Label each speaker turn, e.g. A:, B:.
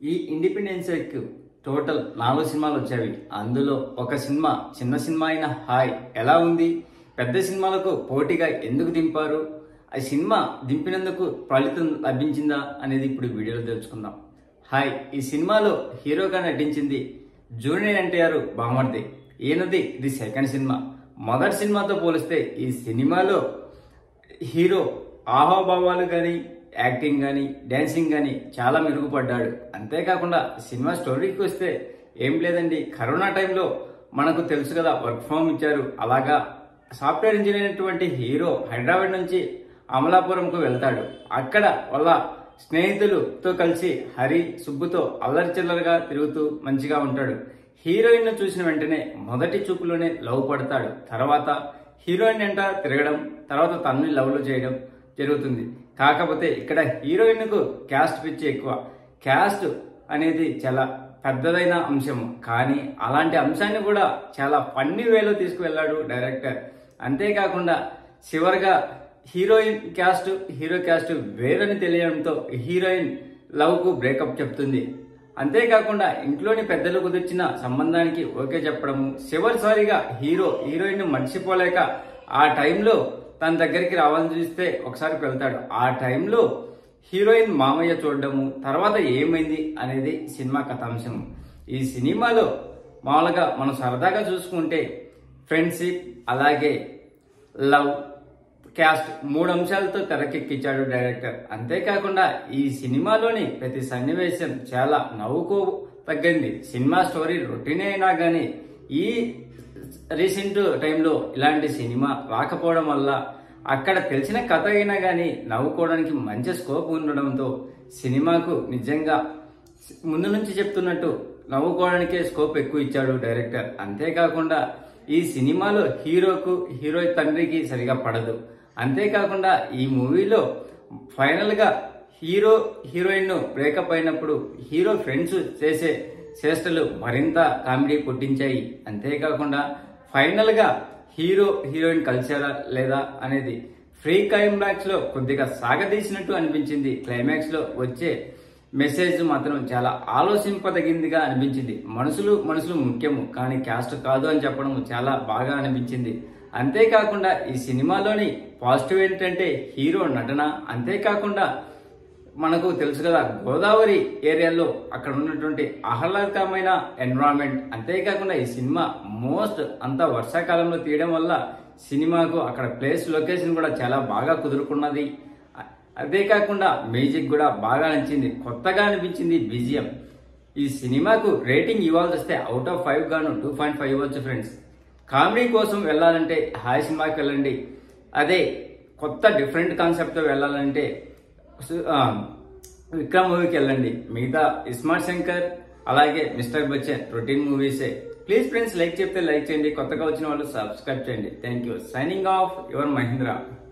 A: ఈ ఇండిపెండెన్స్ కు టోటల్ నాలుగు సినిమాలు వచ్చాయి అందులో ఒక సినిమా చిన్న సినిమా అయిన హాయ్ ఎలా ఉంది పెద్ద సినిమాలకు పోటీగా ఎందుకు దింపారు ఆ సినిమా దింపినందుకు ఫలితం లభించిందా అనేది ఇప్పుడు వీడియోలో తెలుసుకుందాం హాయ్ ఈ సినిమాలో హీరోగా నటించింది జూనియర్ ఎన్టీఆర్ బామర్ది ఈయనది ఇది సెకండ్ సినిమా మొదటి సినిమాతో పోలిస్తే ఈ సినిమాలో హీరో ఆహాభావాలు కానీ యాక్టింగ్ కానీ డ్యాన్సింగ్ కానీ చాలా మెరుగుపడ్డాడు అంతేకాకుండా సినిమా స్టోరీకి వస్తే ఏం లేదండి కరోనా టైంలో మనకు తెలుసు కదా వర్క్ ఫ్రమ్ ఇచ్చారు అలాగా సాఫ్ట్వేర్ ఇంజనీర్ అయినటువంటి హీరో హైదరాబాద్ నుంచి అమలాపురంకు వెళ్తాడు అక్కడ వాళ్ళ స్నేహితులతో కలిసి హరి సుబ్బుతో అల్లరి చిల్లరగా తిరుగుతూ మంచిగా ఉంటాడు హీరోయిన్ చూసిన వెంటనే మొదటి చూపులోనే లవ్ పడతాడు తర్వాత హీరోయిన్ ఎంట తిరగడం తర్వాత తనని లవ్లో చేయడం జరుగుతుంది కాకపోతే ఇక్కడ హీరోయిన్ కు క్యాస్ట్ పిచ్చి ఎక్కువ క్యాస్ట్ అనేది చాలా పెద్దదైన అంశం కానీ అలాంటి అంశాన్ని కూడా చాలా ఫన్నీ వేలో తీసుకువెళ్ళాడు డైరెక్టర్ అంతేకాకుండా చివరిగా హీరోయిన్ క్యాస్ట్ హీరో క్యాస్ట్ వేరని తెలియడంతో హీరోయిన్ లవ్ కు బ్రేకప్ చెప్తుంది అంతేకాకుండా ఇంట్లోని పెద్దలు కుదిర్చిన సంబంధానికి ఓకే చెప్పడము చివరిసారిగా హీరో హీరోయిన్ మర్చిపోలేక ఆ టైంలో తన దగ్గరికి రావాలని చూస్తే ఒకసారి వెళ్తాడు ఆ టైంలో హీరోయిన్ మామయ్య చూడడము తర్వాత ఏమైంది అనేది సినిమా కథాంశం ఈ సినిమాలో మామూలుగా మనం సరదాగా చూసుకుంటే ఫ్రెండ్షిప్ అలాగే లవ్ క్యాస్ట్ మూడు అంశాలతో తెరకెక్కించాడు డైరెక్టర్ అంతేకాకుండా ఈ సినిమాలోని ప్రతి సన్నివేశం చాలా నవ్వుకో తగ్గింది సినిమా స్టోరీ రొటీన్ అయినా కానీ ఈ రీసెంట్ టైంలో ఇలాంటి సినిమా రాకపోవడం వల్ల అక్కడ తెలిసిన కథ అయినా కానీ నవ్వుకోవడానికి మంచి స్కోప్ ఉండడంతో సినిమాకు నిజంగా ముందు నుంచి చెప్తున్నట్టు నవ్వుకోవడానికే స్కోప్ ఎక్కువ ఇచ్చాడు డైరెక్టర్ అంతేకాకుండా ఈ సినిమాలో హీరోకు హీరో తండ్రికి సరిగా పడదు అంతేకాకుండా ఈ మూవీలో ఫైనల్ గా హీరో హీరోయిన్ బ్రేకప్ అయినప్పుడు హీరో ఫ్రెండ్స్ చేసే చేష్టలు మరింత కామెడీ పుట్టించాయి అంతేకాకుండా ఫైనల్ గా హీరో హీరోయిన్ కలిసారా లేదా అనేది ఫ్రీ క్లైమాక్స్ లో కొద్దిగా సాగదీసినట్టు అనిపించింది క్లైమాక్స్ లో వచ్చే మెసేజ్ మాత్రం చాలా ఆలోచింపదగిందిగా అనిపించింది మనుషులు మనుషులు ముఖ్యము కానీ క్యాస్ట్ కాదు అని చెప్పడం చాలా బాగా అనిపించింది అంతేకాకుండా ఈ సినిమాలోని పాజిటివ్ ఏంటంటే హీరో నటన అంతేకాకుండా మనకు తెలుసు కదా గోదావరి ఏరియాలో అక్కడ ఉన్నటువంటి ఆహ్లాదకరమైన ఎన్విరాన్మెంట్ అంతేకాకుండా ఈ సినిమా మోస్ట్ అంతా వర్షాకాలంలో తీయడం వల్ల సినిమాకు అక్కడ ప్లేస్ లొకేషన్ కూడా చాలా బాగా కుదురుకున్నది అదే కాకుండా మ్యూజిక్ కూడా బాగా నచ్చింది కొత్తగా అనిపించింది బీజిఎం ఈ సినిమాకు రేటింగ్ ఇవ్వాల్సి వస్తే అవుట్ ఆఫ్ ఫైవ్ గాను టూ పాయింట్ ఫైవ్ ఇవ్వచ్చు ఫ్రెండ్స్ కామెడీ కోసం వెళ్ళాలంటే హాయ్ సినిమాకి వెళ్ళండి అదే కొత్త డిఫరెంట్ కాన్సెప్ట్తో వెళ్ళాలంటే సు- ఆ, విక్రమ్ మూవీకి వెళ్ళండి మిగతా ఇస్మార్ట్ శంకర్ అలాగే మిస్టర్ బచ్చన్ రొటీన్ మూవీసే ప్లీజ్ ఫ్రెండ్స్ లైక్ చెప్తే లైక్ చేయండి కొత్తగా వచ్చిన వాళ్ళు సబ్స్క్రైబ్ చేయండి thank you signing off your Mahindra